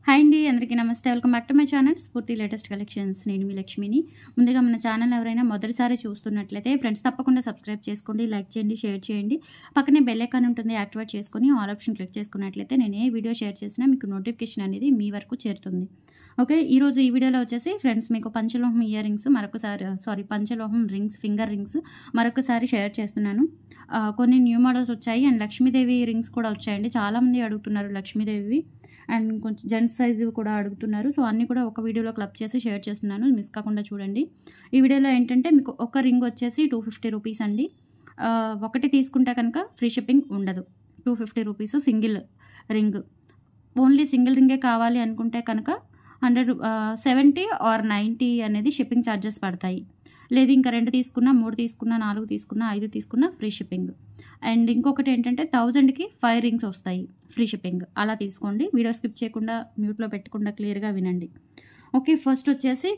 hi అండి అందరికీ నమస్తే welcome back to my channel Spoorthi latest collections నేను మీ లక్ష్మిని ముందుగా మన ఛానల్ ఎవరైనా మొదటిసారి చూస్తున్నట్లయితే ఫ్రెండ్స్ తప్పకుండా సబ్స్క్రైబ్ చేసుకోండి లైక్ చేయండి షేర్ చేయండి పక్కనే బెల్ ఐకాన్ ఉంటుంది యాక్టివేట్ చేసుకొని ఆల్ ఆప్షన్ క్లిక్ చేసుకున్నట్లయితే నేను ఏ వీడియో షేర్ చేసినా మీకు నోటిఫికేషన్ అనేది మీ వరకు చేరుతుంది ఓకే ఈరోజు ఈ వీడియోలో వచ్చేసి ఫ్రెండ్స్ మీకు పంచలోహం ఇయర్ రింగ్స్ మరొకసారి సారీ పంచలోహం రింగ్స్ ఫింగర్ రింగ్స్ మరొకసారి షేర్ చేస్తున్నాను ఆ, కొన్ని న్యూ మోడల్స్ వచ్చాయి అండ్ లక్ష్మీదేవి రింగ్స్ కూడా వచ్చాయండి చాలామంది అడుగుతున్నారు లక్ష్మీదేవి అండ్ కొంచెం జెంట్స్ సైజు కూడా అడుగుతున్నారు సో అన్నీ కూడా ఒక వీడియోలో క్లబ్ చేసి షేర్ చేస్తున్నాను మిస్ కాకుండా చూడండి ఈ వీడియోలో ఏంటంటే మీకు ఒక రింగ్ వచ్చేసి టూ ఫిఫ్టీ రూపీస్ అండి ఆ, ఒకటి తీసుకుంటే కనుక ఫ్రీ షిప్పింగ్ ఉండదు two fifty rupees single ring only single రింగే కావాలి అనుకుంటే కనుక హండ్రెడ్ సెవెంటీ ఆర్ నైంటీ అనేది షిప్పింగ్ ఛార్జెస్ పడతాయి లేదు ఇంకా రెండు తీసుకున్నా మూడు తీసుకున్నా నాలుగు తీసుకున్నా ఐదు తీసుకున్నా ఫ్రీ షిప్పింగ్ అండ్ ఇంకొకటి ఏంటంటే థౌజండ్కి ఫైవ్ రింగ్స్ వస్తాయి ఫ్రీ షిప్పింగ్ అలా తీసుకోండి వీడియో స్కిప్ చేయకుండా మ్యూట్లో పెట్టకుండా క్లియర్గా వినండి ఓకే ఫస్ట్ వచ్చేసి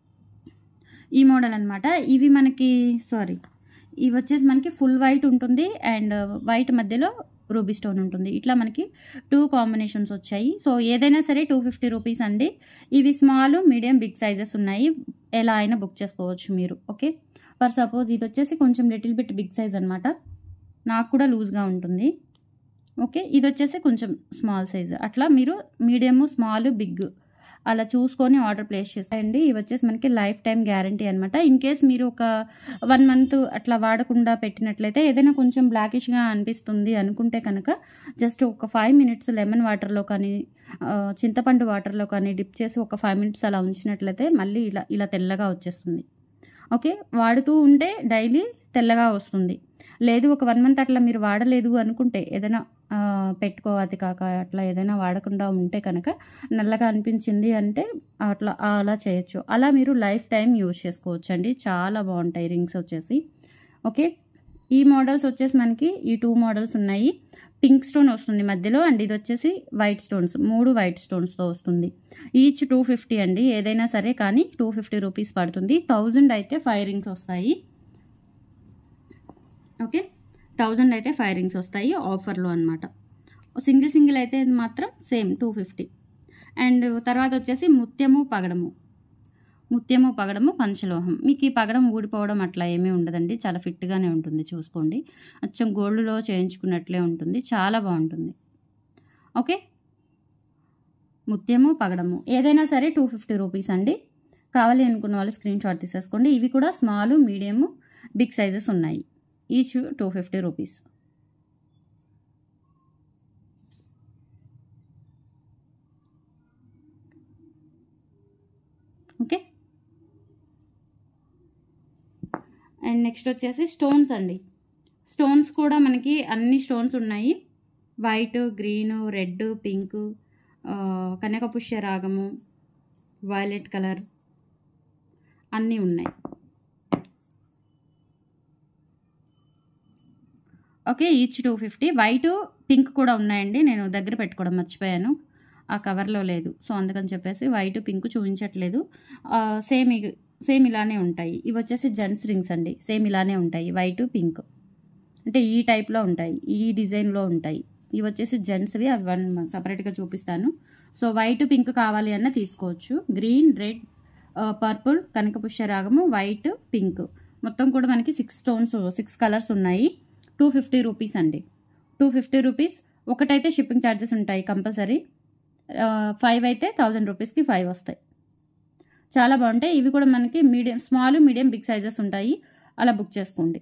ఈ మోడల్ అనమాట ఇవి మనకి సారీ ఇవి వచ్చేసి మనకి ఫుల్ వైట్ ఉంటుంది అండ్ వైట్ మధ్యలో రూబీ స్టోన్ ఉంటుంది ఇట్లా మనకి టూ కాంబినేషన్స్ వచ్చాయి సో ఏదైనా సరే టూ ఫిఫ్టీ రూపీస్ అండి ఇవి స్మాల్ మీడియం బిగ్ సైజెస్ ఉన్నాయి ఎలా అయినా బుక్ చేసుకోవచ్చు మీరు ఓకే ఫర్ సపోజ్ ఇది వచ్చేసి కొంచెం లిటిల్ బిట్ బిగ్ సైజ్ అనమాట నాకు కూడా లూజ్గా ఉంటుంది ఓకే ఇది వచ్చేసి కొంచెం స్మాల్ సైజ్ అట్లా మీరు మీడియము స్మాల్ బిగ్ అలా చూసుకొని ఆర్డర్ ప్లేస్ చేసేయండి ఇవి వచ్చేసి మనకి లైఫ్ టైం గ్యారంటీ అనమాట ఇన్ కేస్ మీరు ఒక వన్ మంత్ అట్లా వాడకుండా పెట్టినట్లయితే ఏదైనా కొంచెం బ్లాకిష్గా అనిపిస్తుంది అనుకుంటే కనుక జస్ట్ ఒక ఫైవ్ మినిట్స్ లెమన్ వాటర్లో కానీ ఆ, చింతపండు వాటర్లో కానీ డిప్ చేసి ఒక ఫైవ్ మినిట్స్ అలా ఉంచినట్లయితే మళ్ళీ ఇలా ఇలా తెల్లగా వచ్చేస్తుంది ఓకే వాడుతూ ఉంటే డైలీ తెల్లగా వస్తుంది లేదు ఒక వన్ మంత్ అట్లా మీరు వాడలేదు అనుకుంటే ఏదైనా ఆ, పెట్టుకోవాలి కాక అట్లా ఏదైనా వాడకుండా ఉంటే కనుక నల్లగా అనిపించింది అంటే అట్లా అలా చేయొచ్చు అలా మీరు లైఫ్ టైం యూజ్ చేసుకోవచ్చు అండి చాలా బాగుంటాయి రింగ్స్ వచ్చేసి ఓకే ఈ మోడల్స్ వచ్చేసి మనకి ఈ టూ మోడల్స్ ఉన్నాయి పింక్ స్టోన్ వస్తుంది మధ్యలో అండ్ ఇది వచ్చేసి వైట్ స్టోన్స్ మూడు వైట్ స్టోన్స్తో వస్తుంది ఈచ్ టూ ఫిఫ్టీ అండి ఏదైనా సరే కానీ టూ ఫిఫ్టీ రూపీస్ పడుతుంది థౌజండ్ అయితే ఫైవ్ రింగ్స్ వస్తాయి ఓకే థౌజండ్ అయితే ఫైవ్ రింగ్స్ వస్తాయి ఆఫర్లో అనమాట సింగిల్ సింగిల్ అయితే మాత్రం సేమ్ టూ ఫిఫ్టీ అండ్ తర్వాత వచ్చేసి ముత్యము పగడము ముత్యము పగడము పంచలోహం మీకు ఈ పగడం ఊడిపోవడం అట్లా ఏమీ ఉండదండి చాలా ఫిట్గానే ఉంటుంది చూసుకోండి అచ్చం గోల్డ్లో చేయించుకున్నట్లే ఉంటుంది చాలా బాగుంటుంది ఓకే ముత్యము పగడము ఏదైనా సరే టూ ఫిఫ్టీ రూపీస్ అండి కావాలి అనుకున్న వాళ్ళు స్క్రీన్ షాట్ తీసేసుకోండి ఇవి కూడా స్మాల్ మీడియము బిగ్ సైజెస్ ఉన్నాయి each two fifty rupees okay and next వచ్చేసి స్టోన్స్ అండి స్టోన్స్ కూడా మనకి అన్ని స్టోన్స్ ఉన్నాయి వైట్ గ్రీన్ రెడ్ పింక్ కనకపుష్య రాగము వైలెట్ కలర్ అన్నీ ఉన్నాయి okay each two fifty white pink కూడా ఉన్నాయండి నేను దగ్గర పెట్టుకోవడం మర్చిపోయాను ఆ కవర్లో లేదు సో అందుకని చెప్పేసి వైట్ పింక్ చూపించట్లేదు సేమ్ సేమ్ ఇలానే ఉంటాయి ఇవి వచ్చేసి జెంట్స్ రింగ్స్ అండి సేమ్ ఇలానే ఉంటాయి వైట్ పింక్ అంటే ఈ టైప్లో ఉంటాయి ఈ డిజైన్లో ఉంటాయి ఇవి వచ్చేసి జెంట్స్వి అవి వన్ సపరేట్గా చూపిస్తాను సో వైట్ పింక్ కావాలి అన్న తీసుకోవచ్చు గ్రీన్ రెడ్ పర్పుల్ కనకపుష్య రాగము వైట్ పింక్ మొత్తం కూడా మనకి సిక్స్ స్టోన్స్ సిక్స్ కలర్స్ ఉన్నాయి టూ ఫిఫ్టీ రూపీస్ అండి టూ ఫిఫ్టీ రూపీస్ ఒకటైతే షిప్పింగ్ ఛార్జెస్ ఉంటాయి కంపల్సరీ ఫైవ్ అయితే థౌజండ్ రూపీస్కి ఫైవ్ వస్తాయి చాలా బాగుంటాయి ఇవి కూడా మనకి medium small medium big sizes ఉంటాయి అలా బుక్ చేసుకోండి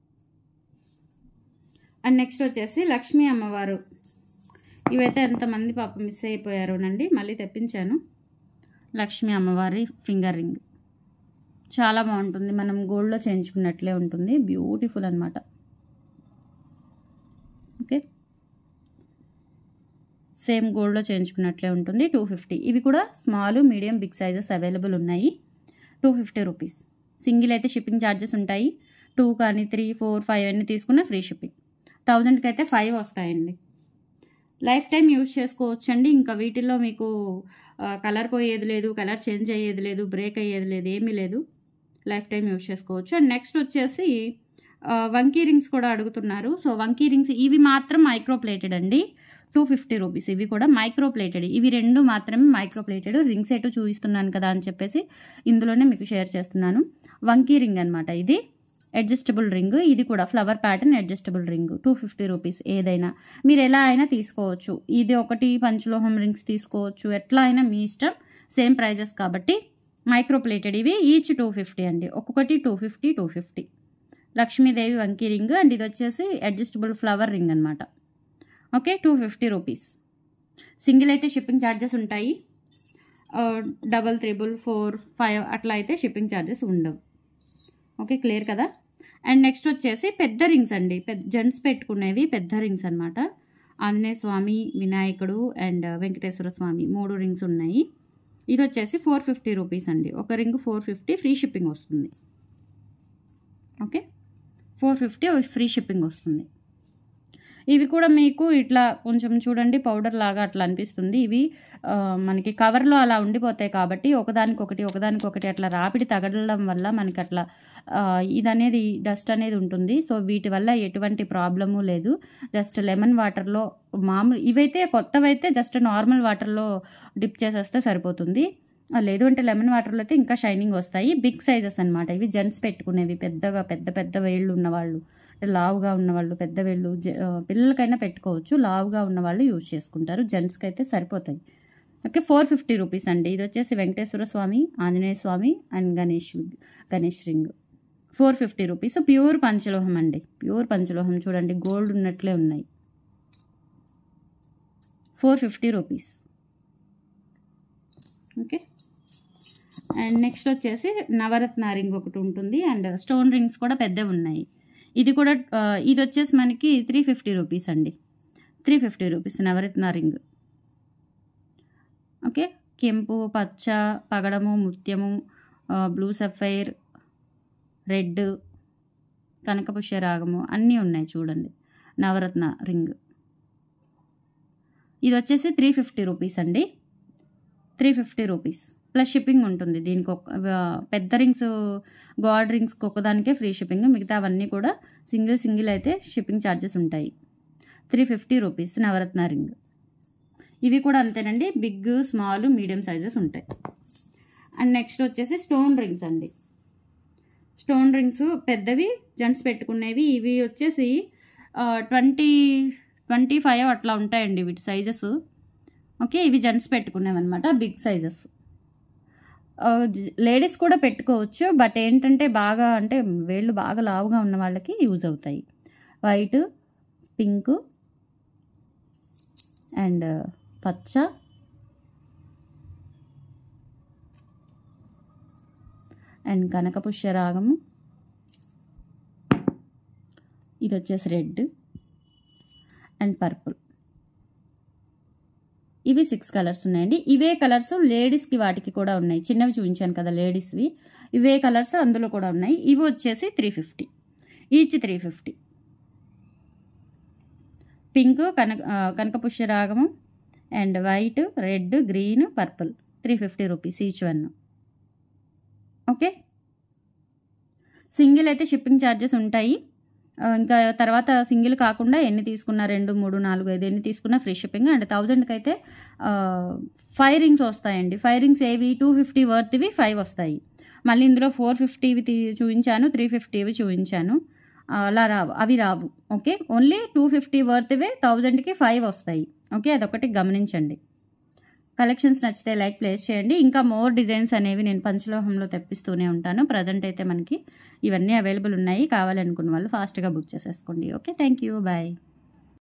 అండ్ నెక్స్ట్ వచ్చేసి లక్ష్మీ అమ్మవారు ఇవైతే ఎంతమంది పాప మిస్ అయిపోయారోనండి మళ్ళీ తెప్పించాను లక్ష్మీ అమ్మవారి ఫింగర్ రింగ్ చాలా బాగుంటుంది మనం గోల్డ్లో చేయించుకున్నట్లే ఉంటుంది బ్యూటిఫుల్ అనమాట ఓకే సేమ్ గోల్డ్లో చేయించుకున్నట్లే ఉంటుంది టూ ఫిఫ్టీ ఇవి కూడా small medium big sizes available ఉన్నాయి టూ ఫిఫ్టీ రూపీస్ సింగిల్ అయితే షిప్పింగ్ ఛార్జెస్ ఉంటాయి టూ కానీ త్రీ ఫోర్ ఫైవ్ అన్ని తీసుకున్న ఫ్రీ షిప్పింగ్ థౌజండ్కి అయితే ఫైవ్ వస్తాయండి లైఫ్ టైం యూజ్ చేసుకోవచ్చండి ఇంకా వీటిల్లో మీకు కలర్ పోయేది లేదు కలర్ చేంజ్ అయ్యేది లేదు బ్రేక్ అయ్యేది లేదు ఏమీ లేదు లైఫ్ టైం యూజ్ చేసుకోవచ్చు అండ్ నెక్స్ట్ వచ్చేసి వంకీ రింగ్స్ కూడా అడుగుతున్నారు సో వంకీ రింగ్స్ ఇవి మాత్రం మైక్రో ప్లేటెడ్ అండి టూ ఫిఫ్టీ రూపీస్ ఇవి కూడా మైక్రో ప్లేటెడ్ ఇవి రెండు మాత్రమే మైక్రో ప్లేటెడ్ రింగ్ సెట్ చూపిస్తున్నాను కదా అని చెప్పేసి ఇందులోనే మీకు షేర్ చేస్తున్నాను వంకీ రింగ్ అనమాట ఇది అడ్జస్టబుల్ రింగ్ ఇది కూడా flower pattern adjustable ring two fifty rupees ఏదైనా మీరు ఎలా అయినా తీసుకోవచ్చు ఇది ఒకటి పంచలోహం రింగ్స్ తీసుకోవచ్చు ఎట్లా అయినా మీ ఇష్టం సేమ్ ప్రైజెస్ కాబట్టి మైక్రో ప్లేటెడ్ ఇవి ఈచ్ టూ ఫిఫ్టీ అండి ఒక్కొక్కటి two fifty two fifty Lakshmidevi వంకీ రింగ్ అండ్ ఇది వచ్చేసి అడ్జస్టబుల్ ఫ్లవర్ రింగ్ అనమాట okay two fifty rupees single అయితే షిప్పింగ్ ఛార్జెస్ ఉంటాయి డబల్ త్రిబుల్ ఫోర్ ఫైవ్ అట్లా అయితే షిప్పింగ్ ఛార్జెస్ ఉండవు ఓకే క్లియర్ కదా అండ్ నెక్స్ట్ వచ్చేసి పెద్ద రింగ్స్ అండి పెద్ద జెంట్స్ పెట్టుకునేవి పెద్ద రింగ్స్ అనమాట ఆంజనేయ స్వామి వినాయకుడు అండ్ వెంకటేశ్వర స్వామి మూడు రింగ్స్ ఉన్నాయి ఇది వచ్చేసి ఫోర్ ఫిఫ్టీ రూపీస్ అండి ఒక ring four fifty free shipping వస్తుంది okay four fifty free shipping వస్తుంది ఇవి కూడా మీకు ఇట్లా కొంచెం చూడండి పౌడర్ లాగా అట్లా అనిపిస్తుంది ఇవి ఆ, మనకి కవర్లో అలా ఉండిపోతాయి కాబట్టి ఒకదానికొకటి ఒకదానికొకటి అట్లా రాపిడి తగలడం వల్ల మనకి అట్లా ఆ, ఇది అనేది డస్ట్ అనేది ఉంటుంది సో వీటి వల్ల ఎటువంటి ప్రాబ్లము లేదు జస్ట్ లెమన్ వాటర్లో మామూలు ఇవైతే కొత్తవైతే జస్ట్ నార్మల్ వాటర్లో డిప్ చేసేస్తే సరిపోతుంది ఆ, లేదు అంటే లెమన్ వాటర్లో అయితే ఇంకా షైనింగ్ వస్తాయి బిగ్ సైజెస్ అనమాట ఇవి జెంట్స్ పెట్టుకునేవి పెద్దగా పెద్ద పెద్ద వేళ్ళు ఉన్నవాళ్ళు అంటే లావుగా ఉన్నవాళ్ళు పెద్ద వేళ్ళు జె- ఆ, పిల్లలకైనా పెట్టుకోవచ్చు లావుగా ఉన్నవాళ్ళు యూజ్ చేసుకుంటారు జెంట్స్కి అయితే సరిపోతాయి ఓకే ఫోర్ ఫిఫ్టీ రూపీస్ అండి ఇది వచ్చేసి Venkateswara Swamy Anjaneya Swamy and Ganesh Ganesh ring four fifty rupees pure పంచలోహం అండి ప్యూర్ పంచలోహం చూడండి గోల్డ్ ఉన్నట్లే ఉన్నాయి four fifty rupees okay and next వచ్చేసి నవరత్న రింగ్ ఒకటి ఉంటుంది అండ్ స్టోన్ రింగ్స్ కూడా పెద్దవి ఉన్నాయి ఇది కూడా ఆ, ఇది వచ్చేసి మనకి త్రీ ఫిఫ్టీ రూపీస్ అండి three fifty rupees navaratna ring okay కెంపు పచ్చ పగడము ముత్యము ఆ, బ్లూ సఫైర్ రెడ్ కనకపుష్య రాగము అన్నీ ఉన్నాయి చూడండి నవరత్న రింగ్ ఇది వచ్చేసి త్రీ ఫిఫ్టీ రూపీస్ అండి three fifty rupees plus shipping ఉంటుంది దీనికి ఒక ఆ, పెద్ద రింగ్స్ గాడ్ రింగ్స్కి ఒకదానికే ఫ్రీ షిప్పింగ్ మిగతా అవన్నీ కూడా సింగిల్ సింగిల్ అయితే షిప్పింగ్ ఛార్జెస్ ఉంటాయి three fifty rupees navaratna ring ఇవి కూడా అంతేనండి బిగ్ స్మాల్ మీడియం సైజెస్ ఉంటాయి అండ్ నెక్స్ట్ వచ్చేసి స్టోన్ రింగ్స్ అండి స్టోన్ రింగ్స్ పెద్దవి జెంట్స్ పెట్టుకునేవి ఇవి వచ్చేసి ట్వంటీ ట్వంటీ ఫైవ్ అట్లా ఉంటాయండి వీటి సైజెస్ ఓకే ఇవి జెంట్స్ పెట్టుకునేవి అనమాట బిగ్ సైజెస్ లేడీస్ కూడా పెట్టుకోవచ్చు బట్ ఏంటంటే బాగా అంటే వేళ్ళు బాగా లావుగా ఉన్న వాళ్ళకి యూజ్ అవుతాయి వైట్ పింక్ అండ్ పచ్చ అండ్ కనకపుష్య రాగము ఇది వచ్చేసి రెడ్ అండ్ పర్పుల్ ఇవి సిక్స్ కలర్స్ ఉన్నాయండి ఇవే కలర్స్ లేడీస్కి వాటికి కూడా ఉన్నాయి చిన్నవి చూపించాను కదా లేడీస్వి ఇవే కలర్స్ అందులో కూడా ఉన్నాయి ఇవి వచ్చేసి three fifty each three fifty pink కనక ఆ, కనకపుష్య రాగము and white red green purple three fifty rupees each one okay single అయితే షిప్పింగ్ ఛార్జెస్ ఉంటాయి ఆ, ఇంకా తర్వాత సింగిల్ కాకుండా ఎన్ని తీసుకున్నా రెండు మూడు నాలుగు ఐదు ఎన్ని తీసుకున్నా ఫ్రీ షిప్పింగ్ అండ్ థౌజండ్కి అయితే ఫైవ్ రింగ్స్ వస్తాయండి ఫైవ్ రింగ్స్ ఏవి టూ ఫిఫ్టీ వర్త్వి ఫైవ్ వస్తాయి మళ్ళీ ఇందులో ఫోర్ ఫిఫ్టీవి చూపించాను త్రీ ఫిఫ్టీవి చూపించాను ఆ, అలా రావు అవి రావు ఓకే ఓన్లీ టూ ఫిఫ్టీ వర్త్వే థౌజండ్కి ఫైవ్ వస్తాయి ఓకే అదొకటి గమనించండి కలెక్షన్స్ నచ్చితే లైక్ ప్లేస్ చేయండి ఇంకా మోర్ డిజైన్స్ అనేవి నేను పంచలోహంలో తెప్పిస్తూనే ఉంటాను ప్రజెంట్ అయితే మనకి ఇవన్నీ అవైలబుల్ ఉన్నాయి కావాలనుకున్న వాళ్ళు ఫాస్ట్గా బుక్ చేసేసుకోండి ఓకే థ్యాంక్ యూ బాయ్